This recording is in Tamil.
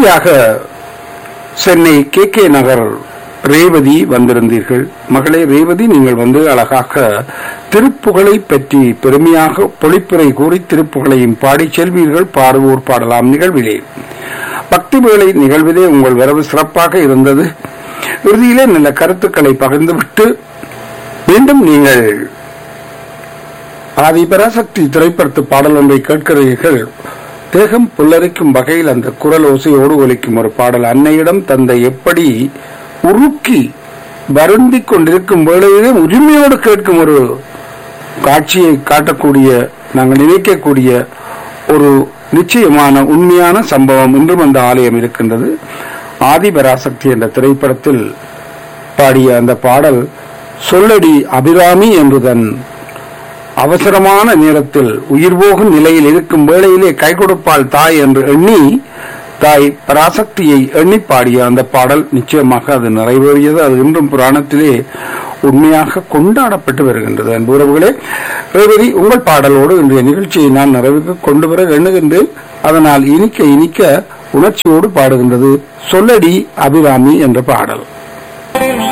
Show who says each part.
Speaker 1: இறுதியாக சென்னை கே கே நகர் ரேவதி வந்திருந்தீர்கள் மகளே ரேவதி நீங்கள் வந்து அழகாக திருப்புகழை பற்றி பெருமையாக பொழிப்புரை கூறி திருப்புகழையும் பாடி செல்வீர்கள் பாடுவோர் பாடலாம் நிகழ்விலே பக்தி வேளை நிகழ்விலே உங்கள் வரவு சிறப்பாக இருந்தது இறுதியிலே நல்ல கருத்துக்களை பகிர்ந்துவிட்டு மீண்டும் நீங்கள் ஆதி பராசக்தி திரைப்படத்து பாடல் ஒன்றை கேட்கிறீர்கள் தேகம் புல்லரிக்கும் வகையில் அந்த குரல் ஓசையோடு ஒலிக்கும் ஒரு பாடல் அன்னையிடம் தந்தை எப்படி உருக்கி வருந்திக் கொண்டிருக்கும் வேளையிலே உரிமையோடு கேட்கும் ஒரு காட்சியை காட்டக்கூடிய நாங்கள் நினைக்கக்கூடிய ஒரு நிச்சயமான உண்மையான சம்பவம் இன்றும் அந்த ஆலயம் இருக்கின்றது ஆதிபராசக்தி என்ற திரைப்படத்தில் பாடிய அந்த பாடல் சொல்லடி அபிராமி என்றுதன் அவசரமான நேரத்தில் உயிர் போகும் நிலையில் இருக்கும் வேளையிலே கை கொடுப்பாள் தாய் என்று எண்ணி தாய் பராசக்தியை எண்ணி பாடிய அந்த பாடல் நிச்சயமாக அது நிறைவேறியது அது இன்றும் புராணத்திலே உண்மையாக கொண்டாடப்பட்டு வருகின்றது அன்புறவுகளே ரேவதி உங்கள் பாடலோடு இன்றைய நிகழ்ச்சியை நான் நிறைவுக்கு கொண்டு வர எண்ணுகின்றேன் அதனால் இனிக்க இனிக்க உணர்ச்சியோடு பாடுகின்றது சொல்லடி அபிராமி என்ற பாடல்